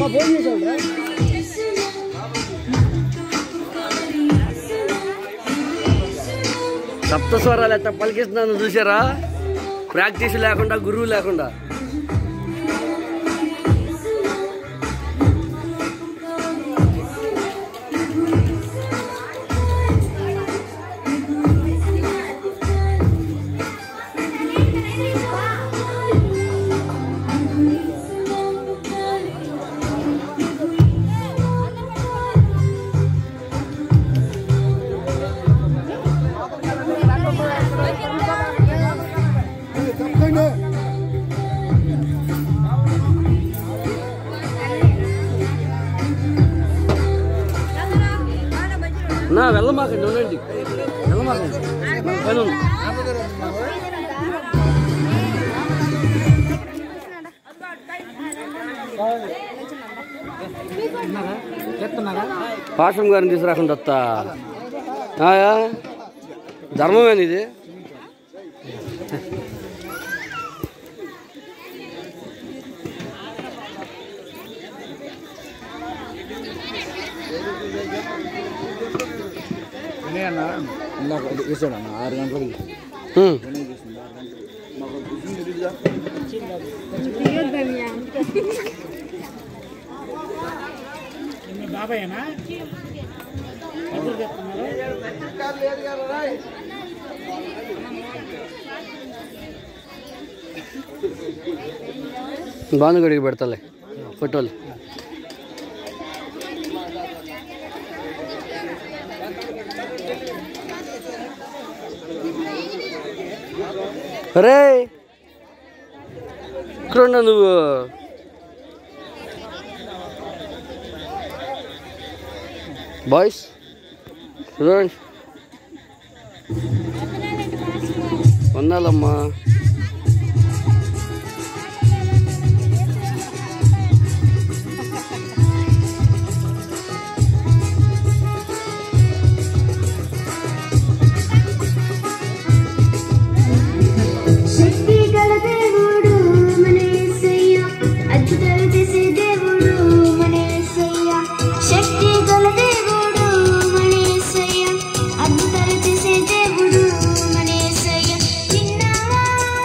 అమ్మ ఫోన్ చేసావురా సప్త స్వరాలు ఎంత పలికిస్తున్నాను చూసారా ప్రాక్టీస్ లేకుండా గురువు లేకుండా తప్పకుండా నా వెళ్ళమాకండి ఉండండి వెళ్ళమాకండి పని ఉంది పాషం గారిని తీసుకురాకుండా వస్తా ఆయా ధర్మమేనా ఇది అన్న ఇందాక వేసాడు అన్న ఆరు గంటలకి హ్మ్. భానుగడికి పెడతాలే ఫోటోలు అరే ఇక్కడ ఉన్నా నువ్వు బాయ్స్ చూడండి వందాలమ్మా శక్తి గల దేవుడు మన యేసయ్య అద్భుతాలు చేసే దేవుడు మన యేసయ్య శక్తి గల దేవుడు మన యేసయ్య అద్భుతాలు చేసే దేవుడు మన యేసయ్య విన్నావా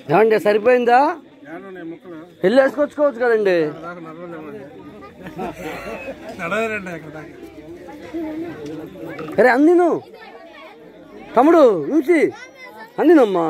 ఏమండి సరిపోయిందా వెళ్ళి వేసుకొచ్చుకోవచ్చు కదండి అరే అందిను తమ్ముడు ఉంచి అందినమ్మా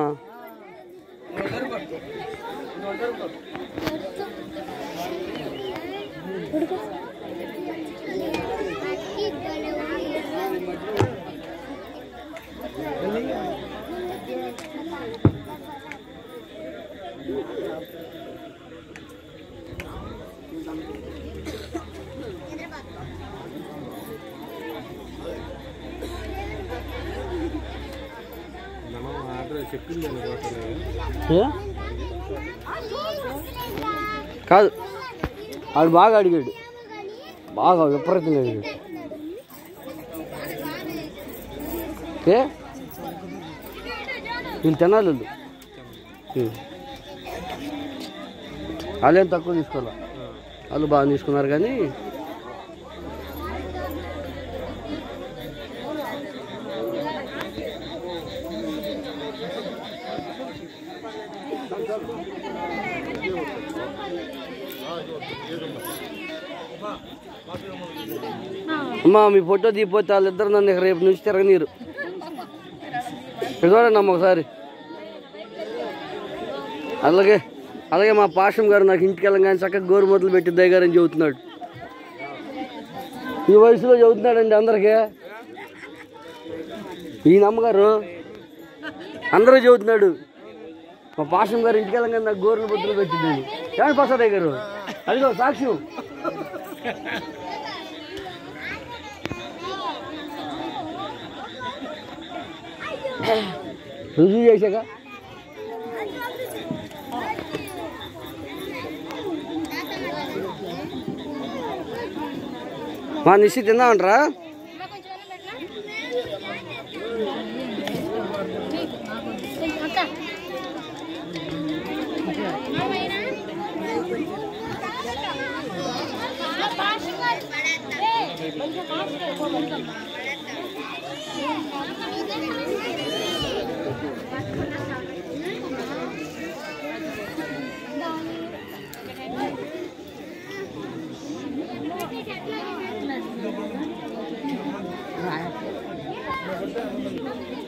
ఏ? కాదు ఆడు బాగా అడిగాడు బాగా విపరీతంగా అడిగాడు ఏ వీళ్ళు తినాలి వీళ్ళు. ఉం. వాళ్ళేం తక్కువ తీసుకోవాలి వాళ్ళు బాగా తీసుకున్నారు కానీ అమ్మా మీ ఫోటో తీపోతే వాళ్ళిద్దరు నన్ను ఇక రేపు నుంచి తిరగనీరు ఇక్కడ చూడండి అమ్మ ఒకసారి అలాగే అలాగే మా పాషం గారు నాకు ఇంటికి వెళ్ళగానే చక్కగా గోరు మొదలు పెట్టి దయగారని చెబుతున్నాడు ఈ వయసులో చదువుతున్నాడండి అందరికీ ఈయన అమ్మగారు అందరూ చదువుతున్నాడు మా పాషం గారు ఇంటికి వెళ్ళగానే నాకు గోరులు బొద్దులు పెట్టిందండి ఏమండి ప్రసాదయ్య గారు అదిగో సాక్ష్యం రుజువు చేశాక మా నిశ్చి తిందామంటారా Right.